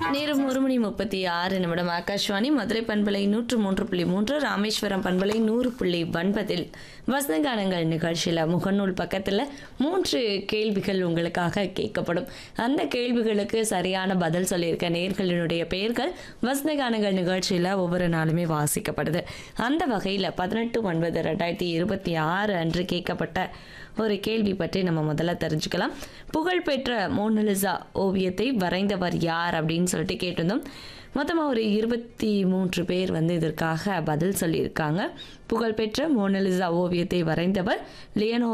நேரம் ஒரு மணி முப்பத்தி ஆறு நிமிடம் ஆகாஷ்வாணி மதுரை பண்பலை நூற்று மூன்று புள்ளி மூன்று ராமேஸ்வரம் பண்பலை நூறு புள்ளி ஒன்பதில் வசந்தகானங்கள் நிகழ்ச்சியில் முகநூல் பக்கத்தில் மூன்று கேள்விகள் உங்களுக்காக கேட்கப்படும் அந்த கேள்விகளுக்கு சரியான பதில் சொல்லியிருக்க நேர்களினுடைய பெயர்கள் வசந்தகானங்கள் நிகழ்ச்சியில் ஒவ்வொரு நாளுமே வாசிக்கப்படுது அந்த வகையில் பதினெட்டு ஒன்பது ரெண்டாயிரத்தி இருபத்தி ஆறு அன்று கேட்கப்பட்ட ஒரு கேள்வி பற்றி நம்ம முதல்ல தெரிஞ்சுக்கலாம் புகழ்பெற்ற மோனலிசா ஓவியத்தை வரைந்தவர் யார் அப்படின்னு சொல்லிட்டு கேட்டிருந்தோம் மொத்தமாக ஒரு இருபத்தி மூன்று பேர் வந்து இதற்காக பதில் சொல்லியிருக்காங்க புகழ்பெற்ற மோனலிசா ஓவியத்தை வரைந்தவர் லியனோ